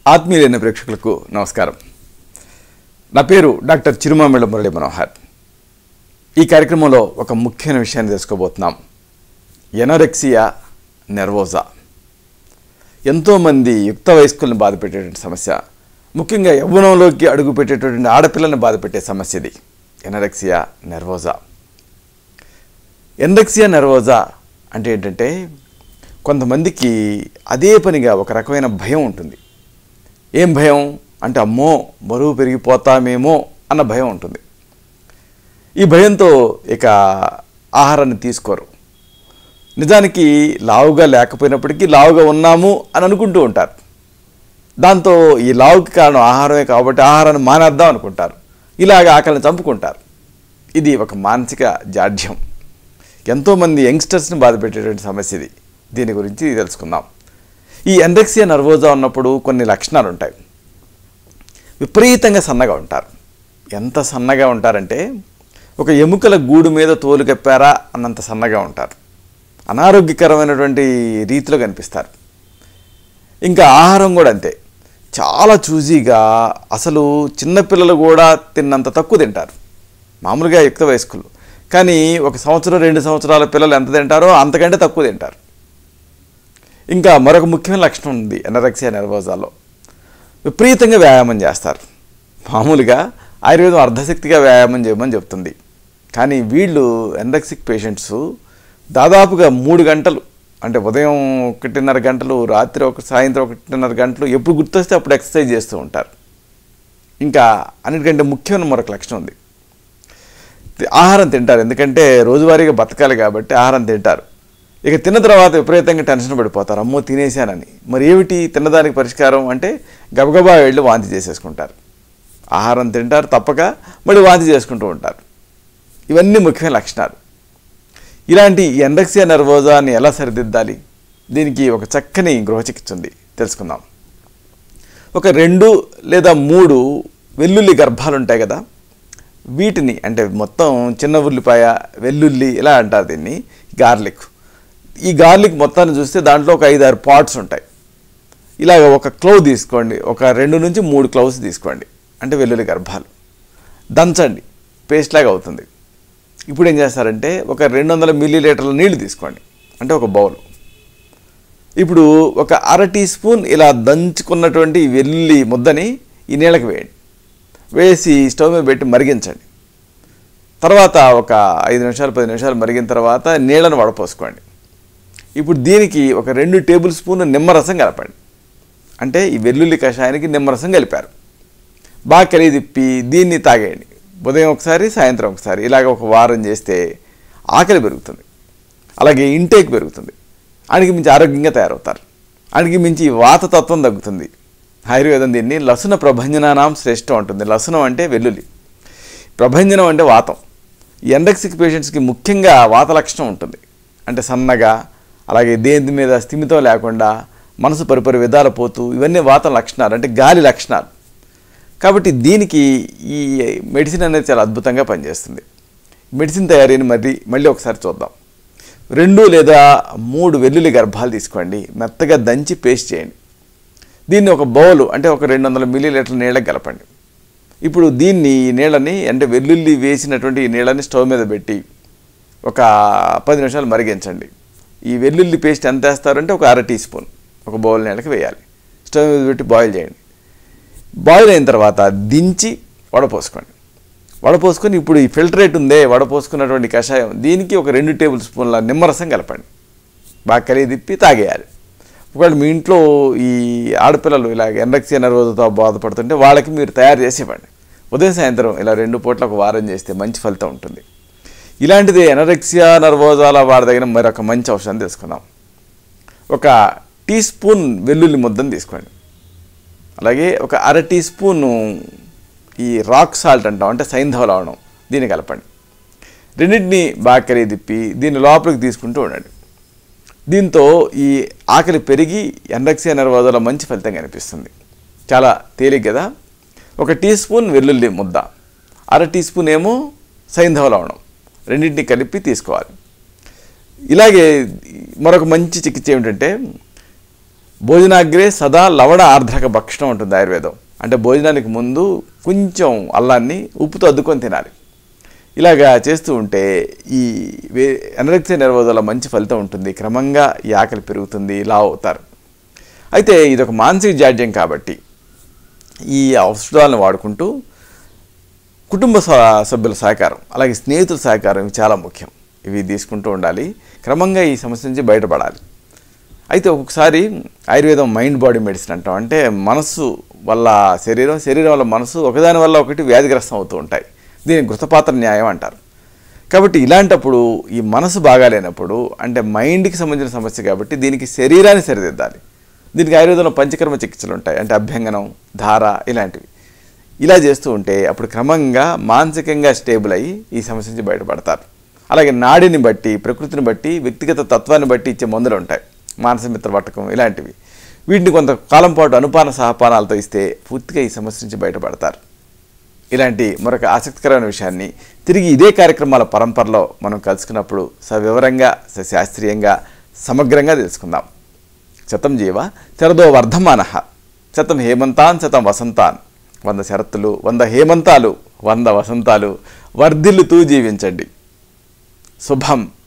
ఆత్మీయులైన ప్రేక్షకులకు నమస్కారం నా పేరు డాక్టర్ చిరుమామిళ్ళ మురళి మనోహర్ ఈ కార్యక్రమంలో ఒక ముఖ్యమైన విషయాన్ని తెలుసుకోబోతున్నాం ఎనరెక్సియా నెర్వోజా ఎంతోమంది యుక్త వయస్కులను బాధపెట్టేటువంటి సమస్య ముఖ్యంగా యవ్వనంలోకి అడుగు పెట్టేటటువంటి ఆడపిల్లల్ని బాధపెట్టే సమస్య ఇది ఎనరెక్సియా నెర్వోజా ఎనరెక్సియా నెర్వోజా అంటే ఏంటంటే కొంతమందికి అదే పనిగా ఒక రకమైన భయం ఉంటుంది ఏం భయం అంటే అమ్మో బరువు పెరిగిపోతామేమో అన్న భయం ఉంటుంది ఈ భయంతో ఇక ఆహారాన్ని తీసుకోరు నిజానికి లావుగా లేకపోయినప్పటికీ లావుగా ఉన్నాము అని అనుకుంటూ ఉంటారు దాంతో ఈ లావుకి కారణం ఆహారమే కాబట్టి ఆహారాన్ని మానేద్దాం అనుకుంటారు ఇలాగ ఆకలిని చంపుకుంటారు ఇది ఒక మానసిక జాడ్యం ఎంతోమంది యంగ్స్టర్స్ని బాధపెట్టేటువంటి సమస్య ఇది దీని గురించి తెలుసుకుందాం ఈ ఎండెక్సియా నర్వోజా ఉన్నప్పుడు కొన్ని లక్షణాలు ఉంటాయి విపరీతంగా సన్నగా ఉంటారు ఎంత సన్నగా ఉంటారంటే ఒక ఎముకల గూడు మీద తోలు కప్పారా అన్నంత సన్నగా ఉంటారు అనారోగ్యకరమైనటువంటి రీతిలో కనిపిస్తారు ఇంకా ఆహారం కూడా అంతే చాలా చూజీగా అసలు చిన్నపిల్లలు కూడా తిన్నంత తక్కువ తింటారు మామూలుగా యుక్త వయస్కులు కానీ ఒక సంవత్సరం రెండు సంవత్సరాల పిల్లలు ఎంత తింటారో అంతకంటే తక్కువ తింటారు ఇంకా మరొక ముఖ్యమైన లక్షణం ఉంది ఎనరెక్సియా నెర్వోజాలో విపరీతంగా వ్యాయామం చేస్తారు మామూలుగా ఆయుర్వేదం అర్ధశక్తిగా వ్యాయామం చేయమని చెప్తుంది కానీ వీళ్ళు ఎనరెక్సిక్ పేషెంట్స్ దాదాపుగా మూడు గంటలు అంటే ఉదయం ఒకటిన్నర గంటలు రాత్రి ఒక సాయంత్రం ఒకటిన్నర గంటలు ఎప్పుడు గుర్తొస్తే అప్పుడు ఎక్సర్సైజ్ చేస్తూ ఉంటారు ఇంకా అన్నిటికంటే ముఖ్యమైన మరొక లక్షణం ఉంది ఆహారం తింటారు ఎందుకంటే రోజువారీగా బతకాలి కాబట్టి ఆహారం తింటారు ఇక తిన్న తర్వాత విపరీతంగా టెన్షన్ పడిపోతారు అమ్మో తినేశానని మరి ఏమిటి తిన్నదానికి పరిష్కారం అంటే గబగబా వెళ్ళి వాంతి చేసేసుకుంటారు ఆహారం తింటారు తప్పక మళ్ళీ వాంతి చేసుకుంటూ ఉంటారు ఇవన్నీ ముఖ్యమైన లక్షణాలు ఇలాంటి ఎండక్సియా నర్వోజాని ఎలా సరిదిద్దాలి దీనికి ఒక చక్కని గృహచికిత్స ఉంది తెలుసుకుందాం ఒక రెండు లేదా మూడు వెల్లుల్లి గర్భాలు ఉంటాయి కదా వీటిని అంటే మొత్తం చిన్న ఉల్లిపాయ వెల్లుల్లి ఇలా అంటారు దీన్ని గార్లిక్ ఈ గార్లిక్ మొత్తాన్ని చూస్తే దాంట్లో ఒక ఐదు ఆరు పాట్స్ ఉంటాయి ఇలాగ ఒక క్లవ్ తీసుకోండి ఒక రెండు నుంచి మూడు క్లవ్స్ తీసుకోండి అంటే వెల్లుల్లి గర్భాలు దంచండి పేస్ట్ లాగా అవుతుంది ఇప్పుడు ఏం చేస్తారంటే ఒక రెండు వందల మిల్లీ లీటర్ల నీళ్లు తీసుకోండి అంటే ఒక బౌల్ ఇప్పుడు ఒక అర టీ స్పూన్ ఇలా దంచుకున్నటువంటి వెల్లుల్లి ముద్దని ఈ నీళ్ళకి వేయండి వేసి స్టవ్ మీద పెట్టి మరిగించండి తర్వాత ఒక ఐదు నిమిషాలు పది నిమిషాలు మరిగిన తర్వాత నీళ్ళను వడపోసుకోండి ఇప్పుడు దీనికి ఒక రెండు టేబుల్ స్పూన్ నిమ్మరసం కలపండి అంటే ఈ వెల్లుల్లి కషాయానికి నిమ్మరసం కలిపారు బాగా కలిగి తిప్పి దీన్ని తాగేయండి ఉదయం ఒకసారి సాయంత్రం ఒకసారి ఇలాగ ఒక వారం చేస్తే ఆకలి పెరుగుతుంది అలాగే ఇంటేక్ పెరుగుతుంది ఆడికి మించి ఆరోగ్యంగా తయారవుతారు ఆడికి మించి వాతతత్వం తగ్గుతుంది ఆయుర్వేదం దీన్ని లసున ప్రభంజనానాం శ్రేష్టం ఉంటుంది లసునం అంటే వెల్లుల్లి ప్రభంజనం అంటే వాతం ఈ ఎండక్సిక్ పేషెంట్స్కి ముఖ్యంగా వాత లక్షణం ఉంటుంది అంటే సన్నగా అలాగే దేని మీద స్థిమితం లేకుండా మనసు పరిపరి విధాలు పోతూ ఇవన్నీ వాత లక్షణాలు అంటే గాలి లక్షణాలు కాబట్టి దీనికి ఈ మెడిసిన్ అనేది చాలా అద్భుతంగా పనిచేస్తుంది మెడిసిన్ తయారీని మరి మళ్ళీ ఒకసారి చూద్దాం రెండు లేదా మూడు వెల్లుల్లి గర్భాలు తీసుకోండి మెత్తగా దంచి పేస్ట్ చేయండి దీన్ని ఒక బౌల్ అంటే ఒక రెండు వందల మిల్లీ లీటర్ల నీళ్ళకి కలపండి ఇప్పుడు దీన్ని ఈ నీళ్ళని అంటే వెల్లుల్లి వేసినటువంటి ఈ నీళ్ళని స్టవ్ మీద పెట్టి ఒక పది నిమిషాలు మరిగించండి ఈ వెల్లుల్లి పేస్ట్ ఎంత వేస్తారంటే ఒక అర టీ స్పూన్ ఒక బౌల్ నీళ్ళకి వేయాలి స్టవ్ మీద పెట్టి బాయిల్ చేయండి బాయిల్ అయిన తర్వాత దించి వడపోసుకోండి వడపోసుకొని ఇప్పుడు ఈ ఫిల్టరేట్ ఉందే వడపోసుకున్నటువంటి కషాయం దీనికి ఒక రెండు టేబుల్ స్పూన్ల నిమ్మరసం కలపండి బాగా కలిగి తిప్పి తాగేయాలి ఒకవేళ మీ ఇంట్లో ఈ ఆడపిల్లలు ఇలా ఎనరక్సియా నర్వోజతో బాధపడుతుంటే వాళ్ళకి మీరు తయారు చేసి ఇవ్వండి ఉదయం సాయంత్రం ఇలా రెండు పూట్ల ఒక వారం చేస్తే మంచి ఫలితం ఉంటుంది ఇలాంటిది ఎనరెక్సియా నర్వోజాల వాడదగిన మరొక మంచి ఔషధం తీసుకుందాం ఒక టీ స్పూన్ వెల్లుల్లి ముద్దను తీసుకోండి అలాగే ఒక అర టీ స్పూను ఈ రాక్ సాల్ట్ అంటాం అంటే సైంధవ లవణం దీన్ని కలపండి రెండింటిని బాగా కలిగి తిప్పి దీన్ని లోపలికి తీసుకుంటూ ఉండండి దీంతో ఈ ఆకలి పెరిగి ఎండక్సియా నర్వాజాలో మంచి ఫలితం కనిపిస్తుంది చాలా తేలిక కదా ఒక టీ స్పూన్ వెల్లుల్లి ముద్ద అర టీ స్పూన్ ఏమో సైంధవ లవణం రెండింటిని కలిపి తీసుకోవాలి ఇలాగే మరొక మంచి చికిత్స ఏమిటంటే భోజనాగ్రే సదా లవణ ఆర్ద్రక భక్షణం ఉంటుంది ఆయుర్వేదం అంటే భోజనానికి ముందు కొంచెం అల్లాన్ని ఉప్పుతో అద్దుకొని తినాలి ఇలాగా చేస్తూ ఉంటే ఈ వే అనరక్తి నిర్వోధంలో మంచి ఫలితం ఉంటుంది క్రమంగా ఈ ఆకలి పెరుగుతుంది లావు అవుతారు అయితే ఇది ఒక మానసిక జాడ్యం కాబట్టి ఈ ఔషధాలను వాడుకుంటూ కుటుంబ స- సభ్యుల సహకారం అలాగే స్నేహితుల సహకారం ఇవి చాలా ముఖ్యం ఇవి తీసుకుంటూ ఉండాలి క్రమంగా ఈ సమస్య నుంచి బయటపడాలి అయితే ఒక్కొక్కసారి ఆయుర్వేదం మైండ్ బాడీ మెడిసిన్ అంటాం అంటే మనస్సు వల్ల శరీరం శరీరం వల్ల మనసు ఒకదాని వల్ల ఒకటి వ్యాధిగ్రస్తం అవుతూ ఉంటాయి దీన్ని గుర్తపాత్ర న్యాయం అంటారు కాబట్టి ఇలాంటప్పుడు ఈ మనసు బాగాలేనప్పుడు అంటే మైండ్కి సంబంధించిన సమస్య కాబట్టి దీనికి శరీరాన్ని సరిదిద్దాలి దీనికి ఆయుర్వేదంలో పంచకర్మ చికిత్సలు ఉంటాయి అంటే అభ్యంగనం ధార ఇలాంటివి ఇలా చేస్తూ ఉంటే అప్పుడు క్రమంగా మానసికంగా స్టేబుల్ అయ్యి ఈ సమస్య నుంచి బయటపడతారు అలాగే నాడిని బట్టి ప్రకృతిని బట్టి వ్యక్తిగత తత్వాన్ని బట్టి ఇచ్చే మందులు ఉంటాయి మానసమిత్ర పట్టకం ఇలాంటివి వీటిని కొంత కాలం పాటు అనుపాన సహపానాలతో ఇస్తే పూర్తిగా ఈ సమస్య నుంచి బయటపడతారు ఇలాంటి మరొక ఆసక్తికరమైన విషయాన్ని తిరిగి ఇదే కార్యక్రమాల పరంపరలో మనం కలుసుకున్నప్పుడు సవివరంగా సశాస్త్రీయంగా సమగ్రంగా తెలుసుకుందాం శతం జీవ శరదో వర్ధమాన శతం హేమంతాన్ శతం వసంతాన్ వంద శరత్తులు వంద హేమంతాలు వంద వసంతాలు వర్ధిల్లుతూ జీవించండి శుభం